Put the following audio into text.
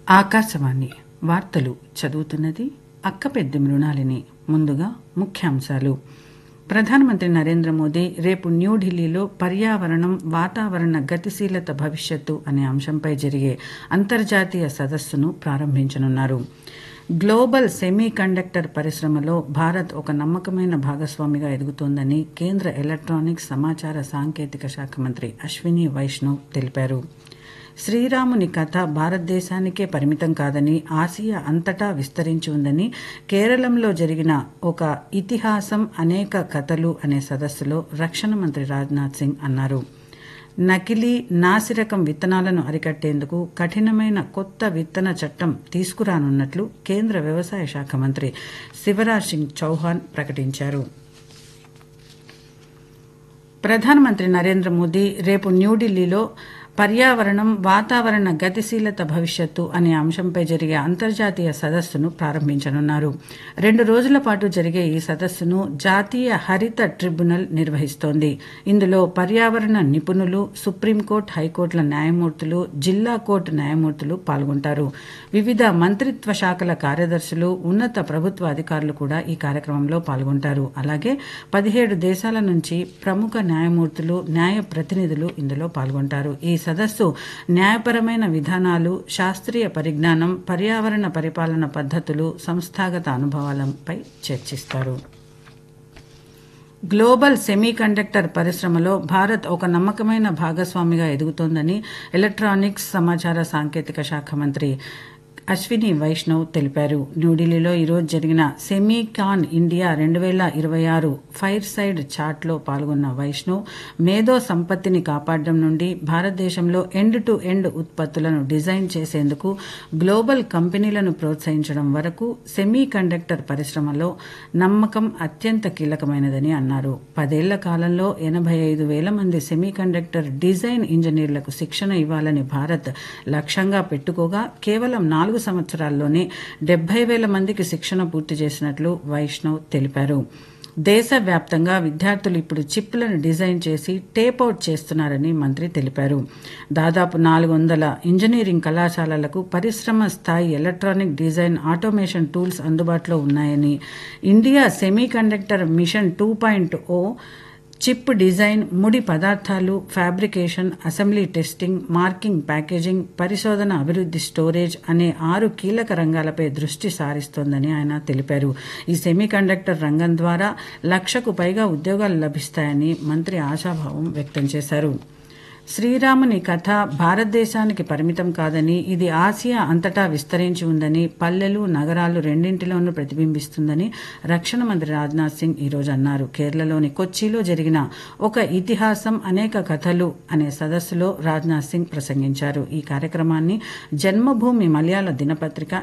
ఆకాశవాణి వార్తలు చదువుతున్నది అక్క పెద్ద మృణాలిని ముందుగా ముఖ్యాంశాలు ప్రధానమంత్రి నరేంద్ర మోదీ రేపు న్యూఢిల్లీలో పర్యావరణం వాతావరణ గతిశీలత భవిష్యత్తు అనే అంశంపై జరిగే అంతర్జాతీయ సదస్సును ప్రారంభించనున్నారు గ్లోబల్ సెమీ కండక్టర్ పరిశ్రమలో భారత్ ఒక నమ్మకమైన భాగస్వామిగా ఎదుగుతోందని కేంద్ర ఎలక్ట్రానిక్స్ సమాచార సాంకేతిక శాఖ మంత్రి అశ్విని వైష్ణవ్ తెలిపారు శ్రీరాముని కథ భారతదేశానికే పరిమితం కాదని ఆసియా అంతటా విస్తరించి ఉందని కేరళంలో జరిగిన ఒక ఇతిహాసం అనేక కథలు అనే సదస్సులో రక్షణ మంత్రి రాజ్నాథ్ సింగ్ అన్నారు నకిలీ నాసిరకం విత్తనాలను అరికట్టేందుకు కఠినమైన కొత్త విత్తన చట్టం తీసుకురానున్నట్లు కేంద్ర వ్యవసాయ శాఖ మంత్రి శివరాజ్ సింగ్ చౌహాన్ ప్రకటించారు ప్రధానమంత్రి నరేంద్ర మోదీ రేపు న్యూఢిల్లీలో పర్యావరణం వాతావరణ గతిశీలత భవిష్యత్తు అనే అంశంపై జరిగే అంతర్జాతీయ సదస్సును ప్రారంభించనున్నారు రెండు రోజుల పాటు జరిగే ఈ సదస్సును జాతీయ హరిత ట్రిబ్యునల్ నిర్వహిస్తోంది ఇందులో పర్యావరణ నిపుణులు సుప్రీంకోర్టు హైకోర్టుల న్యాయమూర్తులు జిల్లా కోర్టు న్యాయమూర్తులు పాల్గొంటారు వివిధ మంత్రిత్వ శాఖల కార్యదర్శులు ఉన్నత ప్రభుత్వ అధికారులు కూడా ఈ కార్యక్రమంలో పాల్గొంటారు అలాగే పదిహేడు దేశాల నుంచి ప్రముఖ న్యాయమూర్తులు న్యాయ ప్రతినిధులు ఇందులో పాల్గొంటారు ఈ సదస్సు న్యాయపరమైన విధానాలు శాస్త్రీయ పరిజ్ఞానం పర్యావరణ పరిపాలన పద్ధతులు సంస్థాగత అనుభవాలపై చర్చిస్తారు గ్లోబల్ సెమీ కండక్టర్ పరిశ్రమలో భారత్ ఒక నమ్మకమైన భాగస్వామిగా ఎదుగుతోందని ఎలక్ట్రానిక్స్ సమాచార సాంకేతిక శాఖ మంత్రి అశ్విని వైష్ణవ్ తెలిపారు న్యూఢిల్లీలో ఈరోజు జరిగిన సెమీకాన్ ఇండియా రెండు వేల ఇరవై ఆరు ఫైర్ సైడ్ చాట్లో పాల్గొన్న వైష్ణవ్ మేధో సంపత్తిని కాపాడడం నుండి భారతదేశంలో ఎండ్ టు ఎండ్ ఉత్పత్తులను డిజైన్ చేసేందుకు గ్లోబల్ కంపెనీలను ప్రోత్సహించడం వరకు సెమీ కండక్టర్ పరిశ్రమలో నమ్మకం అత్యంత కీలకమైనదని అన్నారు పదేళ్ల కాలంలో ఎనభై ఐదు వేల మంది సెమీ కండక్టర్ డిజైన్ ఇంజనీర్లకు శిక్షణ ఇవ్వాలని భారత్ లక్ష్యంగా పెట్టుకోగా కేవలం నాలుగు సంవత్సరాల్లోనే డెబ్బై వేల మందికి శిక్షణ పూర్తి చేసినట్లు వైష్ణవ్ తెలిపారు దేశవ్యాప్తంగా విద్యార్థులు ఇప్పుడు చిప్లను డిజైన్ చేసి టేప్ అవుట్ చేస్తున్నారని మంత్రి తెలిపారు దాదాపు నాలుగు వందల ఇంజనీరింగ్ కళాశాలలకు పరిశ్రమ స్థాయి ఎలక్ట్రానిక్ డిజైన్ ఆటోమేషన్ టూల్స్ అందుబాటులో ఉన్నాయని India semiconductor mission two point o chip design ముడి పదార్థాలు fabrication assembly testing marking packaging పరిశోధన అభివృద్ధి స్టోరేజ్ అనే ఆరు కీలక రంగాలపై దృష్టి సారిస్తోందని ఆయన తెలిపారు ఈ సెమీ కండక్టర్ రంగం ద్వారా లక్షకు పైగా ఉద్యోగాలు లభిస్తాయని మంత్రి ఆశాభావం వ్యక్తం చేశారు శ్రీరాముని కథ భారతదేశానికి పరిమితం కాదని ఇది ఆసియా అంతటా విస్తరించి ఉందని పల్లెలు నగరాలు రెండింటిలోనూ ప్రతిబింబిస్తుందని రక్షణ మంత్రి రాజ్నాథ్ సింగ్ ఈరోజు అన్నారు కేరళలోని కొచ్చిలో జరిగిన ఒక ఇతిహాసం అనేక కథలు అనే సదస్సులో రాజ్నాథ్ సింగ్ ప్రసంగించారు ఈ కార్యక్రమాన్ని జన్మభూమి మలయాళ దినపత్రిక